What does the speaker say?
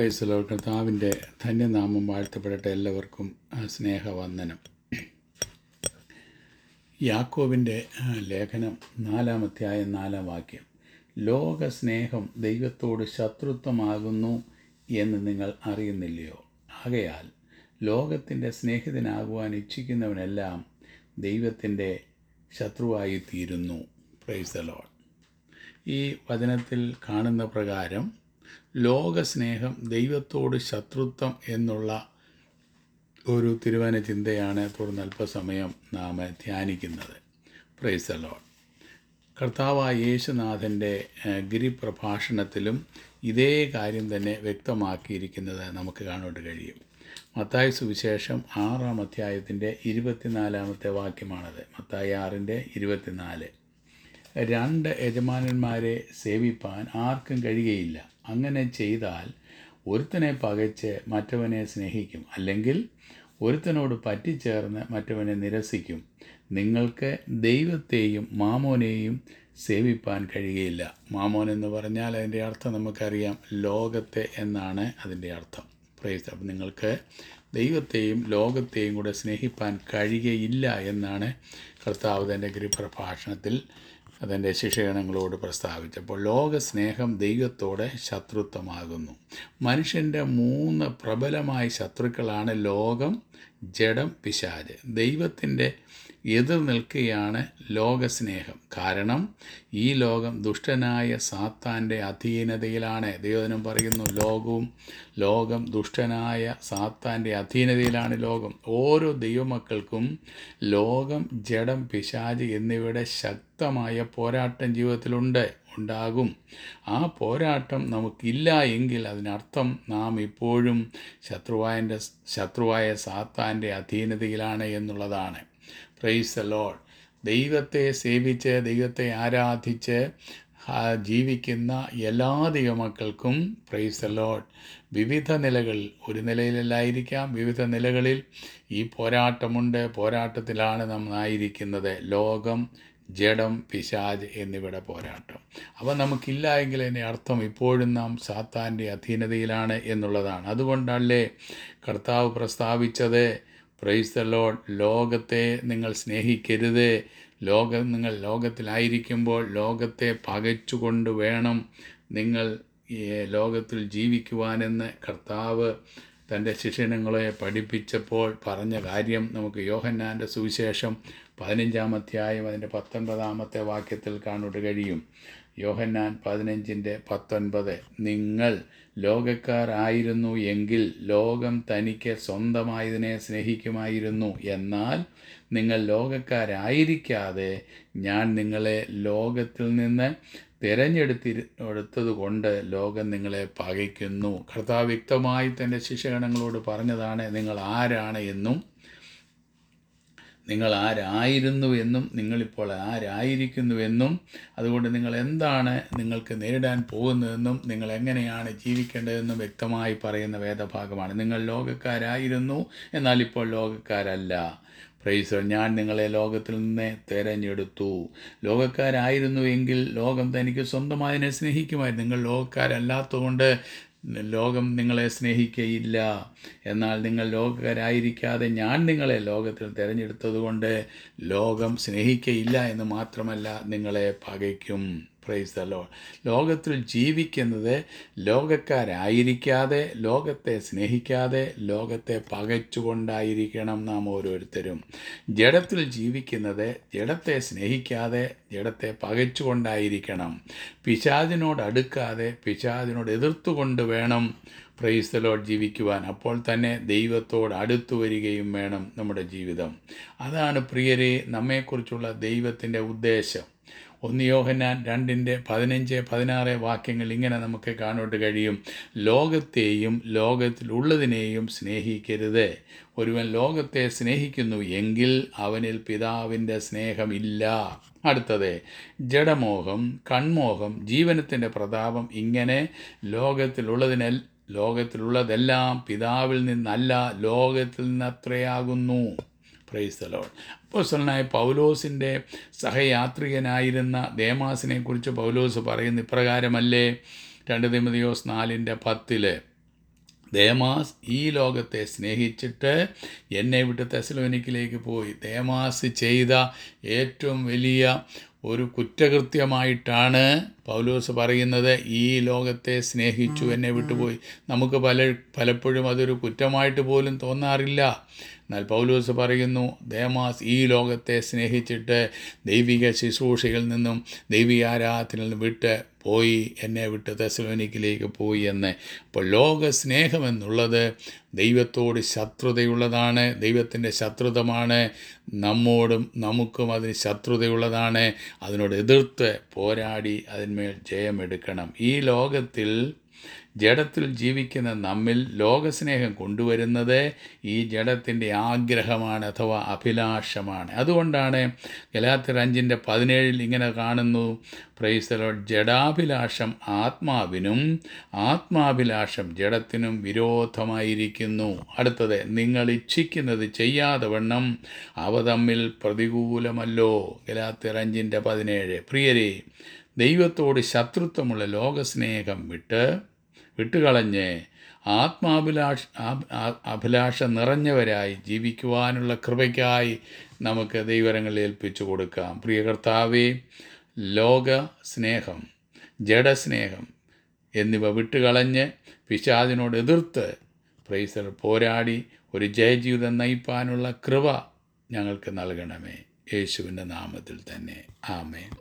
പ്രൈസലോ കർത്താവിൻ്റെ ധന്യനാമം വാഴ്ത്തപ്പെടട്ടെ എല്ലാവർക്കും ആ, സ്നേഹവന്ദനം യാക്കോവിൻ്റെ ആ, ലേഖനം നാലാമധ്യായ നാലാം വാക്യം ലോക സ്നേഹം ദൈവത്തോട് ശത്രുത്വമാകുന്നു എന്ന് നിങ്ങൾ അറിയുന്നില്ലയോ ആകയാൽ ലോകത്തിൻ്റെ സ്നേഹിതനാകുവാൻ ഇച്ഛിക്കുന്നവനെല്ലാം ദൈവത്തിൻ്റെ ശത്രുവായി തീരുന്നു പ്രൈസ് ദ ലോഡ് ഈ വചനത്തിൽ കാണുന്ന പ്രകാരം ലോകസ്നേഹം ദൈവത്തോട് ശത്രുത്വം എന്നുള്ള ഒരു തിരുവന ചിന്തയാണ് തുടർന്ന് അല്പസമയം നാം ധ്യാനിക്കുന്നത് പ്രൈസ് ദ ലോഡ് കർത്താവായ യേശുനാഥൻ്റെ ഏഹ്, ഗിരിപ്രഭാഷണത്തിലും ഇതേ കാര്യം തന്നെ വ്യക്തമാക്കിയിരിക്കുന്നത് നമുക്ക് കാണാൻ കഴിയും മത്തായി സുവിശേഷം ആറാം അധ്യായത്തിൻ്റെ ഇരുപത്തിനാലാമത്തെ വാക്യമാണത് മത്തായി ആറിൻ്റെ ഇരുപത്തിനാല് രണ്ട് യജമാനന്മാരെ സേവിപ്പാൻ ആർക്കും കഴിയുകയില്ല അങ്ങനെ ചെയ്താൽ ഒരുത്തനെ പകച്ച് മറ്റവനെ സ്നേഹിക്കും അല്ലെങ്കിൽ ഒരുത്തനോട് പറ്റിച്ചേർന്ന് മറ്റവനെ നിരസിക്കും നിങ്ങൾക്ക് ദൈവത്തെയും മാമോനെയും സേവിപ്പാൻ കഴിയുകയില്ല മാമോൻ എന്ന് പറഞ്ഞാൽ അതിൻ്റെ അർത്ഥം നമുക്കറിയാം ലോകത്തെ എന്നാണ് അതിൻ്റെ അർത്ഥം പ്രൈസ് അപ്പം നിങ്ങൾക്ക് ദൈവത്തെയും ലോകത്തെയും കൂടെ സ്നേഹിപ്പാൻ കഴിയുകയില്ല എന്നാണ് കർത്താവ് തൻ്റെ ഗിരിപ്രഭാഷണത്തിൽ അതിൻ്റെ ശിക്ഷഗണങ്ങളോട് പ്രസ്താവിച്ചപ്പോൾ ലോക സ്നേഹം ദൈവത്തോടെ ശത്രുത്വമാകുന്നു മനുഷ്യൻ്റെ മൂന്ന് പ്രബലമായ ശത്രുക്കളാണ് ലോകം ജഡം പിശാജ് ദൈവത്തിൻ്റെ എതിർ നിൽക്കുകയാണ് ലോകസ്നേഹം കാരണം ഈ ലോകം ദുഷ്ടനായ സാത്താൻ്റെ അധീനതയിലാണ് ദൈവജനം പറയുന്നു ലോകവും ലോകം ദുഷ്ടനായ സാത്താൻ്റെ അധീനതയിലാണ് ലോകം ഓരോ ദൈവമക്കൾക്കും ലോകം ജഡം പിശാജ് എന്നിവയുടെ ശക്തമായ പോരാട്ടം ജീവിതത്തിലുണ്ട് ഉണ്ടാകും ആ പോരാട്ടം നമുക്കില്ല എങ്കിൽ അതിനർത്ഥം നാം ഇപ്പോഴും ശത്രുവായൻ്റെ ശത്രുവായ സാത്താൻ്റെ അധീനതയിലാണ് എന്നുള്ളതാണ് പ്രൈസ് ദ ലോഡ് ദൈവത്തെ സേവിച്ച് ദൈവത്തെ ആരാധിച്ച് ആ, ജീവിക്കുന്ന എല്ലാ ദൈവമക്കൾക്കും പ്രൈസ് ദ ലോഡ് വിവിധ നിലകൾ ഒരു നിലയിലല്ലായിരിക്കാം വിവിധ നിലകളിൽ ഈ പോരാട്ടമുണ്ട് പോരാട്ടത്തിലാണ് നാം ആയിരിക്കുന്നത് ലോകം ജഡം പിശാജ് എന്നിവയുടെ പോരാട്ടം അവ നമുക്കില്ല എങ്കിൽ അതിൻ്റെ അർത്ഥം ഇപ്പോഴും നാം സാത്താൻ്റെ അധീനതയിലാണ് എന്നുള്ളതാണ് അതുകൊണ്ടല്ലേ കർത്താവ് പ്രസ്താവിച്ചത് പ്രൈസ് ദ ലോഡ് ലോകത്തെ നിങ്ങൾ സ്നേഹിക്കരുത് ലോകം നിങ്ങൾ ലോകത്തിലായിരിക്കുമ്പോൾ ലോകത്തെ പകച്ചുകൊണ്ട് വേണം നിങ്ങൾ ഈ ലോകത്തിൽ ജീവിക്കുവാനെന്ന് കർത്താവ് തൻ്റെ ശിഷ്യനങ്ങളെ പഠിപ്പിച്ചപ്പോൾ പറഞ്ഞ കാര്യം നമുക്ക് യോഹന്നാൻ്റെ സുവിശേഷം പതിനഞ്ചാം അധ്യായം അതിൻ്റെ പത്തൊൻപതാമത്തെ വാക്യത്തിൽ കാണുവാൻ കഴിയും യോഹന്നാൻ പതിനഞ്ചിൻ്റെ പത്തൊൻപത് നിങ്ങൾ ലോകക്കാരായിരുന്നു എങ്കിൽ ലോകം തനിക്ക് സ്വന്തമായതിനെ സ്നേഹിക്കുമായിരുന്നു എന്നാൽ നിങ്ങൾ ലോകക്കാരായിരിക്കാതെ ഞാൻ നിങ്ങളെ ലോകത്തിൽ നിന്ന് തിരഞ്ഞെടുത്തി എടുത്തത് കൊണ്ട് ലോകം നിങ്ങളെ പകയ്ക്കുന്നു കർത്താവ് വ്യക്തമായി തൻ്റെ ശിഷ്യഗണങ്ങളോട് പറഞ്ഞതാണ് നിങ്ങൾ ആരാണ് എന്നും നിങ്ങൾ ആരായിരുന്നു എന്നും നിങ്ങളിപ്പോൾ ആരായിരിക്കുന്നുവെന്നും അതുകൊണ്ട് നിങ്ങൾ എന്താണ് നിങ്ങൾക്ക് നേരിടാൻ പോകുന്നതെന്നും നിങ്ങൾ എങ്ങനെയാണ് ജീവിക്കേണ്ടതെന്നും വ്യക്തമായി പറയുന്ന വേദഭാഗമാണ് നിങ്ങൾ ലോകക്കാരായിരുന്നു എന്നാൽ ഇപ്പോൾ ലോകക്കാരല്ല പ്രൈസ് ഞാൻ നിങ്ങളെ ലോകത്തിൽ നിന്ന് തിരഞ്ഞെടുത്തു ലോകക്കാരായിരുന്നു എങ്കിൽ ലോകം തനിക്ക് സ്വന്തമായതിനെ സ്നേഹിക്കുമായിരുന്നു നിങ്ങൾ ലോകക്കാരല്ലാത്തതുകൊണ്ട് ലോകം നിങ്ങളെ സ്നേഹിക്കയില്ല എന്നാൽ നിങ്ങൾ ലോകക്കാരായിരിക്കാതെ ഞാൻ നിങ്ങളെ ലോകത്തിൽ തിരഞ്ഞെടുത്തതുകൊണ്ട് ലോകം സ്നേഹിക്കയില്ല എന്ന് മാത്രമല്ല നിങ്ങളെ പകയ്ക്കും പ്രൈസ് ദ ലോഡ് ലോകത്തിൽ ജീവിക്കുന്നത് ലോകക്കാരായിരിക്കാതെ ലോകത്തെ സ്നേഹിക്കാതെ ലോകത്തെ പകച്ചുകൊണ്ടായിരിക്കണം നാം ഓരോരുത്തരും ജഡത്തിൽ ജീവിക്കുന്നത് ജഡത്തെ സ്നേഹിക്കാതെ ജഡത്തെ പകച്ചുകൊണ്ടായിരിക്കണം പിശാചിനോട് അടുക്കാതെ പിശാചിനോട് എതിർത്തുകൊണ്ട് വേണം പ്രൈസ് ദ ലോഡ് ജീവിക്കുവാൻ അപ്പോൾ തന്നെ ദൈവത്തോട് അടുത്തു വരികയും വേണം നമ്മുടെ ജീവിതം അതാണ് പ്രിയരെ നമ്മെക്കുറിച്ചുള്ള ദൈവത്തിൻ്റെ ഉദ്ദേശം ഒന്ന് യോഹന്നാൻ രണ്ടിൻ്റെ പതിനഞ്ച് പതിനാറ് വാക്യങ്ങൾ ഇങ്ങനെ നമുക്ക് കാണോട്ട് കഴിയും ലോകത്തെയും ലോകത്തിലുള്ളതിനെയും സ്നേഹിക്കരുത് ഒരുവൻ ലോകത്തെ സ്നേഹിക്കുന്നു എങ്കിൽ അവനിൽ പിതാവിൻ്റെ സ്നേഹമില്ല അടുത്തത് ജഡമോഹം കൺമോഹം ജീവനത്തിൻ്റെ പ്രതാപം ഇങ്ങനെ ലോകത്തിലുള്ളതിനെ ലോകത്തിലുള്ളതെല്ലാം പിതാവിൽ നിന്നല്ല ലോകത്തിൽ നിന്നത്രയാകുന്നു പ്രൈസ് ദ ലോഡ് അപ്പോസ്തലനായ പൗലോസിൻ്റെ സഹയാത്രികനായിരുന്ന ദേമാസിനെ കുറിച്ച് പൗലോസ് പറയുന്ന ഇപ്രകാരമല്ലേ രണ്ട് തിമതിയോസ് നാലിൻ്റെ പത്തില് ദേമാസ് ഈ ലോകത്തെ സ്നേഹിച്ചിട്ട് എന്നെ വിട്ട് തെസലോനിക്കിലേക്ക് പോയി ദേമാസ് ചെയ്ത ഏറ്റവും വലിയ ഒരു കുറ്റകൃത്യമായിട്ടാണ് പൗലോസ് പറയുന്നത് ഈ ലോകത്തെ സ്നേഹിച്ചു എന്നെ വിട്ടുപോയി നമുക്ക് പല പലപ്പോഴും അതൊരു കുറ്റമായിട്ട് പോലും തോന്നാറില്ല എന്നാൽ പൗലോസ് പറയുന്നു ദേമാസ് ഈ ലോകത്തെ സ്നേഹിച്ചിട്ട് ദൈവിക ശുശ്രൂഷയിൽ നിന്നും ദൈവിക ആരാധനയിൽ നിന്നും വിട്ട് പോയി എന്നെ വിട്ട് തെസലോനിക്കിലേക്ക് പോയി എന്ന് അപ്പോൾ ലോക സ്നേഹമെന്നുള്ളത് ദൈവത്തോട് ശത്രുതയുള്ളതാണ് ദൈവത്തിൻ്റെ ശത്രുതമാണ് നമ്മോടും നമുക്കും അതിന് ശത്രുതയുള്ളതാണ് അതിനോട് എതിർത്ത് പോരാടി അതിന്മേൽ ജയമെടുക്കണം ഈ ലോകത്തിൽ ജഡത്തിൽ ജീവിക്കുന്ന നമ്മിൽ ലോകസ്നേഹം കൊണ്ടുവരുന്നത് ഈ ജഡത്തിൻ്റെ ആഗ്രഹമാണ് അഥവാ അഭിലാഷമാണ് അതുകൊണ്ടാണ് ഗലാത്തിർ അഞ്ചിൻ്റെ പതിനേഴിൽ ഇങ്ങനെ കാണുന്നു പ്രൈസലോ ജഡാഭിലാഷം ആത്മാവിനും ആത്മാഭിലാഷം ജഡത്തിനും വിരോധമായിരിക്കുന്നു അടുത്തത് നിങ്ങൾ ഇച്ഛിക്കുന്നത് ചെയ്യാതെ വണ്ണം അവ തമ്മിൽ പ്രതികൂലമല്ലോ ഗലാത്തിർ അഞ്ചിൻ്റെ പതിനേഴ് പ്രിയരെ ദൈവത്തോട് ശത്രുത്വമുള്ള ലോകസ്നേഹം വിട്ട് വിട്ടുകളഞ്ഞ് ആത്മാഭിലാഷ ആ- ആ- അഭിലാഷം നിറഞ്ഞവരായി ജീവിക്കുവാനുള്ള കൃപയ്ക്കായി നമുക്ക് ദൈവരങ്ങളിൽ ഏൽപ്പിച്ചു കൊടുക്കാം പ്രിയ കർത്താവേ ലോക സ്നേഹം ജഡസ്നേഹം എന്നിവ വിട്ടുകളഞ്ഞ് പിശാചിനോട് എതിർത്ത് പ്രൈസർ പോരാടി ഒരു ജയജീവിതം നയിപ്പാനുള്ള കൃപ ഞങ്ങൾക്ക് നൽകണമേ യേശുവിൻ്റെ നാമത്തിൽ തന്നെ ആമേൻ